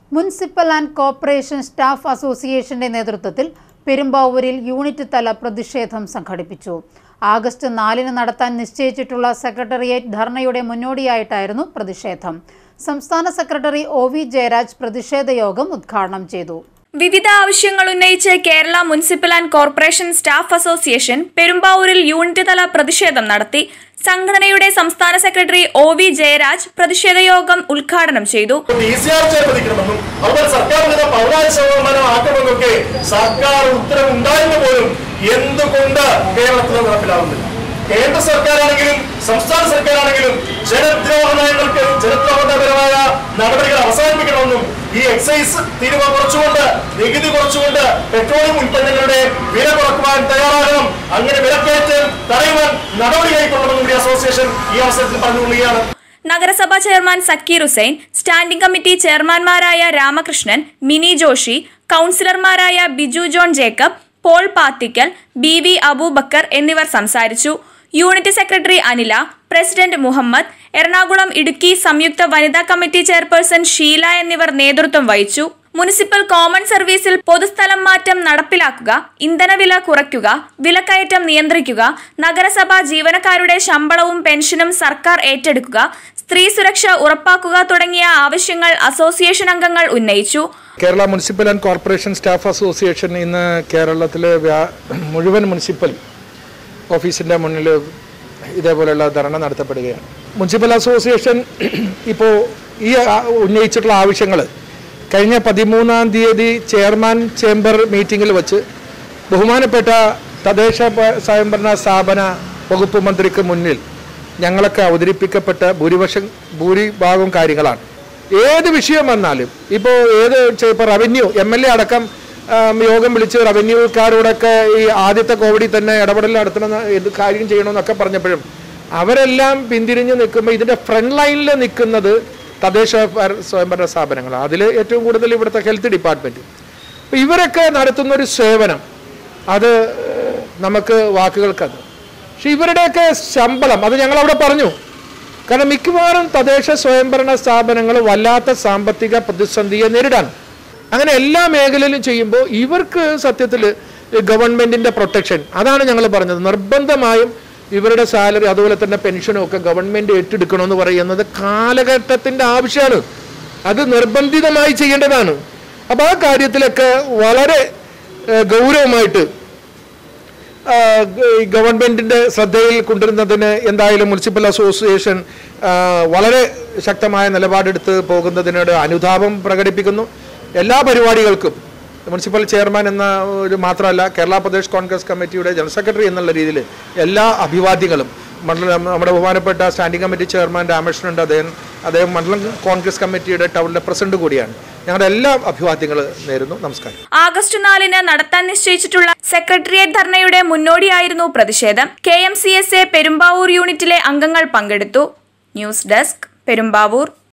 municipal and corporation staff അസോസിയേഷന്റെ നേതൃത്വത്തിൽ പെരുമ്പാവൂരിൽ യൂണിറ്റ് തല പ്രതിഷേധം സംഘടിപ്പിച്ചു ആഗസ്റ്റ് നാലിന് നടത്താൻ നിശ്ചയിച്ചിട്ടുള്ള സെക്രട്ടേറിയറ്റ് ധർണയുടെ മുന്നോടിയായിട്ടായിരുന്നു പ്രതിഷേധം സംസ്ഥാന സെക്രട്ടറി ഒ വി ജയരാജ് പ്രതിഷേധ യോഗം ഉദ്ഘാടനം ചെയ്തു വിവിധ ആവശ്യങ്ങൾ ഉന്നയിച്ച് Kerala municipal and corporation staff association പെരുമ്പാവൂരിൽ യൂണിറ്റ് തല പ്രതിഷേധം നടത്തി സംഘടനയുടെ സംസ്ഥാന സെക്രട്ടറി ഒ വി ജയരാജ് പ്രതിഷേധ യോഗം ഉദ്ഘാടനം ചെയ്തു ഡി സി ആർ അനുവദിക്കണമെന്നും അതുപോലെ സർക്കാർ വിധ പതിനാല് ശതമാനം ആക്കണമെന്നൊക്കെ സർക്കാർ ഉത്തരവ് ഉണ്ടായിരുന്നു പോലും എന്തുകൊണ്ട് കേരളത്തിൽ നടപ്പിലാവുന്നില്ല കേന്ദ്ര സർക്കാരാണെങ്കിലും സംസ്ഥാന സർക്കാരാണെങ്കിലും ജനദ്രോഹ നയങ്ങൾക്ക് ജനദ്രോഹപരമായ നടപടികൾ അവസാനിപ്പിക്കണമെന്നും ഈ എക്സൈസ് തീരുവ കുറച്ചുകൊണ്ട് നികുതി കുറച്ചുകൊണ്ട് പെട്രോളിയം ഉൽപ്പന്നങ്ങളുടെ വില കുറക്കുവാൻ തയ്യാറാകണം അങ്ങനെ വിലക്കയറ്റം തടയുവാൻ നടപടി കൈക്കൊള്ളണമെന്നും കൂടി അസോസിയേഷൻ ഈ അവസരത്തിൽ പറഞ്ഞുകൊള്ളുകയാണ് നഗരസഭാ chairman Zakir Hussain standing committee ചെയർമാൻമാരായ രാമകൃഷ്ണൻ മിനി ജോഷി കൗൺസിലർമാരായ ബിജു ജോൺ ജേക്കബ് പോൾ പാത്തിക്കൽ ബി വി അബൂബക്കർ എന്നിവർ സംസാരിച്ചു unit secretary Anila president Muhammad Ernakulam Idukki സംയുക്ത വനിതാ കമ്മിറ്റി ചെയർപേഴ്സൺ ഷീല എന്നിവർ നേതൃത്വം വഹിച്ചു മുനിസിപ്പൽ കോമൺ സർവീസിൽ പൊതുസ്ഥലം മാറ്റം നടപ്പിലാക്കുക ഇന്ധനവില കുറയ്ക്കുക വിലക്കയറ്റം നിയന്ത്രിക്കുക നഗരസഭാ ജീവനക്കാരുടെ ശമ്പളവും പെൻഷനും സർക്കാർ ഏറ്റെടുക്കുക സ്ത്രീ സുരക്ഷ ഉറപ്പാക്കുക തുടങ്ങിയ ആവശ്യങ്ങൾ അസോസിയേഷൻ അംഗങ്ങൾ ഉന്നയിച്ചു Kerala municipal and corporation staff association ഇന്ന് കേരളത്തിലെ വ്യാ- മുഴുവൻ മുനിസിപ്പൽ ഓഫീസിൻ്റെ മുന്നിൽ ഇതേപോലെയുള്ള ധർണ നടത്തപ്പെടുകയാണ് മുനിസിപ്പൽ അസോസിയേഷൻ ഇപ്പോൾ ഈ ആ- ഉന്നയിച്ചിട്ടുള്ള ആവശ്യങ്ങൾ കഴിഞ്ഞ പതിമൂന്നാം തീയതി ചെയർമാൻ ചേംബർ മീറ്റിങ്ങിൽ വെച്ച് ബഹുമാനപ്പെട്ട തദ്ദേശ പ- സ്വയംഭരണ സ്ഥാപന വകുപ്പ് മന്ത്രിക്ക് മുന്നിൽ ഞങ്ങളൊക്കെ അവതരിപ്പിക്കപ്പെട്ട ഭൂരിപക്ഷം ഭൂരിഭാഗം കാര്യങ്ങളാണ് ഏത് വിഷയം വന്നാലും ഇപ്പോൾ ഏത് ഇപ്പോൾ റവന്യൂ എം എൽ എ അടക്കം ആം, യോഗം വിളിച്ച് റവന്യൂക്കാരോടൊക്കെ ഈ ആദ്യത്തെ കോവിഡിൽ തന്നെ ഇടപെടൽ നടത്തണം എന്ത് കാര്യം ചെയ്യണമെന്നൊക്കെ പറഞ്ഞപ്പോഴും അവരെല്ലാം പിന്തിരിഞ്ഞ് നിൽക്കുമ്പോൾ ഇതിൻ്റെ ഫ്രണ്ട് ലൈനിൽ നിൽക്കുന്നത് തദ്ദേശ ഭര- സ്വയംഭരണ സ്ഥാപനങ്ങളാണ് അതിൽ ഏറ്റവും കൂടുതൽ ഇവിടുത്തെ ഹെൽത്ത് ഡിപ്പാർട്ട്മെൻറ്റ് അപ്പോൾ ഇവരൊക്കെ നടത്തുന്ന ഒരു സേവനം അത് ഏഹ്, നമുക്ക് വാക്കുകൾക്കത് പക്ഷെ ഇവരുടെയൊക്കെ ശമ്പളം അത് ഞങ്ങൾ അവിടെ പറഞ്ഞു കാരണം മിക്കവാറും തദ്ദേശ സ്വയംഭരണ സ്ഥാപനങ്ങൾ വല്ലാത്ത സാമ്പത്തിക പ്രതിസന്ധിയെ നേരിടാൻ അങ്ങനെ എല്ലാ മേഖലയിലും ചെയ്യുമ്പോൾ ഇവർക്ക് സത്യത്തിൽ ഗവൺമെന്റിന്റെ പ്രൊട്ടക്ഷൻ അതാണ് ഞങ്ങൾ പറഞ്ഞത് നിർബന്ധമായും ഇവരുടെ സാലറി അതുപോലെ തന്നെ പെൻഷനും ഒക്കെ ഗവൺമെന്റ് ഏറ്റെടുക്കണമെന്ന് പറയുന്നത് കാലഘട്ടത്തിന്റെ ആവശ്യമാണ് അത് നിർബന്ധിതമായി ചെയ്യേണ്ടതാണ് അപ്പോൾ ആ കാര്യത്തിലൊക്കെ വളരെ ഏഹ്, ഗൗരവമായിട്ട് ആ, ഗ- ഈ ഗവൺമെന്റിന്റെ ശ്രദ്ധയിൽ കൊണ്ടുവരുന്നതിന് എന്തായാലും മുനിസിപ്പൽ അസോസിയേഷൻ ആ, വളരെ ശക്തമായ നിലപാടെടുത്ത് പോകുന്നതിനോട് അനുതാപം പ്രകടിപ്പിക്കുന്നു എല്ലാ പരിപാടികൾക്കും മുനിസിപ്പൽ ചെയർമാൻ എന്ന ഒരു മാത്രമല്ല കേരള പ്രദേശ് കോൺഗ്രസ് കമ്മിറ്റിയുടെ ജനറൽ സെക്രട്ടറി എന്നുള്ള രീതിയിൽ എല്ലാ അഭിവാദ്യങ്ങളും മണ്ഡലം നമ്മുടെ ബഹുമാനപ്പെട്ട സ്റ്റാൻഡിംഗ് കമ്മിറ്റി ചെയർമാൻ രാമകൃഷ്ണനുണ്ട് അദ്ദേഹം അദ്ദേഹം മണ്ഡലം കോൺഗ്രസ് കമ്മിറ്റിയുടെ ടൗണിലെ പ്രസിഡന്റ് കൂടിയാണ് ഞങ്ങളുടെ എല്ലാ അഭിവാദ്യങ്ങൾ നേരുന്നു നമസ്കാരം ആഗസ്റ്റ് നാലിന് നടത്താൻ നിശ്ചയിച്ചിട്ടുള്ള സെക്രട്ടേറിയറ്റ് ധർണയുടെ മുന്നോടിയായിരുന്നു പ്രതിഷേധം K M C S A Perumbavoor യൂണിറ്റിലെ അംഗങ്ങൾ പങ്കെടുത്തു ന്യൂസ് ഡെസ്ക് പെരുമ്പാവൂർ